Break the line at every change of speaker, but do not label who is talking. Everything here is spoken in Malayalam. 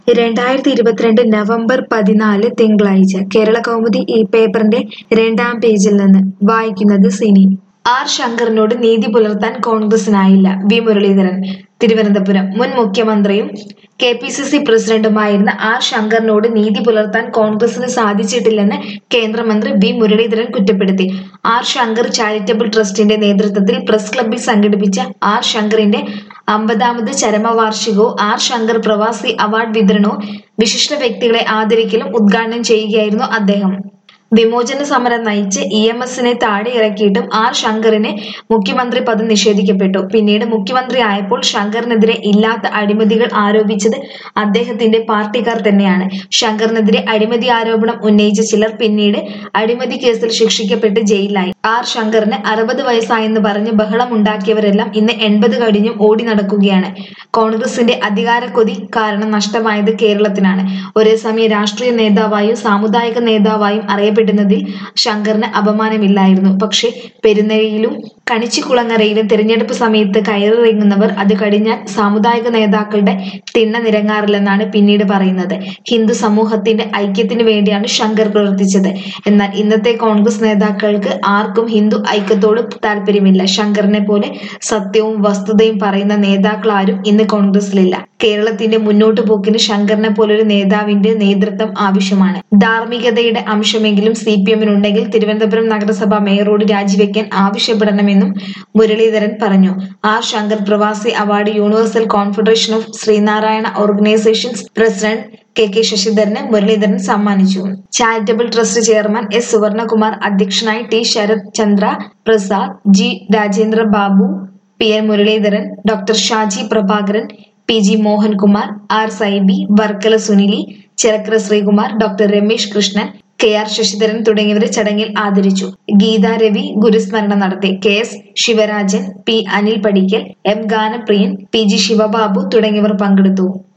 രണ്ടായിരത്തി ഇരുപത്തിരണ്ട് നവംബർ പതിനാല് തിങ്കളാഴ്ച കേരള കൗമുദി ഈ പേപ്പറിന്റെ രണ്ടാം പേജിൽ നിന്ന് വായിക്കുന്നത് സിനി ആർ ശങ്കറിനോട് നീതി പുലർത്താൻ കോൺഗ്രസിനായില്ല വി മുരളീധരൻ തിരുവനന്തപുരം മുൻ മുഖ്യമന്ത്രിയും കെ പി സി സി പ്രസിഡന്റുമായിരുന്ന ആർ ശങ്കറിനോട് നീതി പുലർത്താൻ കോൺഗ്രസിന് സാധിച്ചിട്ടില്ലെന്ന് കേന്ദ്രമന്ത്രി വി മുരളീധരൻ കുറ്റപ്പെടുത്തി ആർ ശങ്കർ ചാരിറ്റബിൾ ട്രസ്റ്റിന്റെ നേതൃത്വത്തിൽ പ്രസ് ക്ലബ്ബിൽ സംഘടിപ്പിച്ച ആർ ശങ്കറിന്റെ അമ്പതാമത് ചരമവാർഷികവും ആർ ശങ്കർ പ്രവാസി അവാർഡ് വിതരണവും വിശിഷ്ട വ്യക്തികളെ ആദരിക്കലും ഉദ്ഘാടനം ചെയ്യുകയായിരുന്നു അദ്ദേഹം വിമോചന സമരം നയിച്ച് ഇ എം എസിനെ താഴെ ഇറക്കിയിട്ടും ആർ ശങ്കറിന് മുഖ്യമന്ത്രി പദം നിഷേധിക്കപ്പെട്ടു പിന്നീട് മുഖ്യമന്ത്രി ആയപ്പോൾ ശങ്കറിനെതിരെ ഇല്ലാത്ത അഴിമതികൾ ആരോപിച്ചത് അദ്ദേഹത്തിന്റെ പാർട്ടിക്കാർ തന്നെയാണ് ശങ്കറിനെതിരെ അഴിമതി ആരോപണം ഉന്നയിച്ച ചിലർ പിന്നീട് അഴിമതി കേസിൽ ശിക്ഷിക്കപ്പെട്ട് ജയിലിലായി ആർ ശങ്കറിന് അറുപത് വയസ്സായെന്ന് പറഞ്ഞ് ബഹളമുണ്ടാക്കിയവരെല്ലാം ഇന്ന് എൺപത് കഴിഞ്ഞും ഓടി നടക്കുകയാണ് കോൺഗ്രസിന്റെ അധികാരക്കൊതി കാരണം നഷ്ടമായത് കേരളത്തിനാണ് ഒരേ സമയം രാഷ്ട്രീയ നേതാവായും സാമുദായിക നേതാവായും അറിയപ്പെടുന്നതിൽ ശങ്കറിന് അപമാനമില്ലായിരുന്നു പക്ഷേ പെരുന്നഴിയിലും കണിച്ചിക്കുളങ്ങരയിലും തിരഞ്ഞെടുപ്പ് സമയത്ത് കയറിറങ്ങുന്നവർ അത് കഴിഞ്ഞാൽ സാമുദായിക നേതാക്കളുടെ തിണ്ണ നിരങ്ങാറില്ലെന്നാണ് പിന്നീട് പറയുന്നത് ഹിന്ദു സമൂഹത്തിന്റെ ഐക്യത്തിന് വേണ്ടിയാണ് ശങ്കർ പ്രവർത്തിച്ചത് എന്നാൽ ഇന്നത്തെ കോൺഗ്രസ് നേതാക്കൾക്ക് ആർക്കും ഹിന്ദു ഐക്യത്തോട് താല്പര്യമില്ല ശങ്കറിനെ പോലെ സത്യവും വസ്തുതയും പറയുന്ന നേതാക്കൾ ആരും ഇന്ന് കോൺഗ്രസിലില്ല കേരളത്തിന്റെ മുന്നോട്ടു പോക്കിന് ശങ്കറിനെ പോലൊരു നേതാവിന്റെ നേതൃത്വം ആവശ്യമാണ് ധാർമ്മികതയുടെ അംശമെങ്കിലും സി പി എമ്മിനുണ്ടെങ്കിൽ തിരുവനന്തപുരം നഗരസഭ മേയറോട് രാജിവെക്കാൻ ആവശ്യപ്പെടണമെന്നും മുരളീധരൻ പറഞ്ഞു ആർ ശങ്കർ പ്രവാസി award universal confederation of Sreenarayana organisations president K K ശശിധരന് മുരളീധരൻ സമ്മാനിച്ചു charitable trust chairman S Suvarnakumar അധ്യക്ഷനായി T Sarath Chandra Prasad G Rajendra Babu P N Muraleedharan doctor Shaji Prabhakaran P G Mohankumar R Saibi Varkala Sunil Chirakkara Sreekumar doctor Ramesh Krishnan K R Sasidharan തുടങ്ങിയവരെ ചടങ്ങിൽ ആദരിച്ചു ഗീതാ രവി ഗുരുസ്മരണ നടത്തി K S Sivarajan P Anil Padikkal M Ganapriyan P G Sivababu തുടങ്ങിയവർ പങ്കെടുത്തു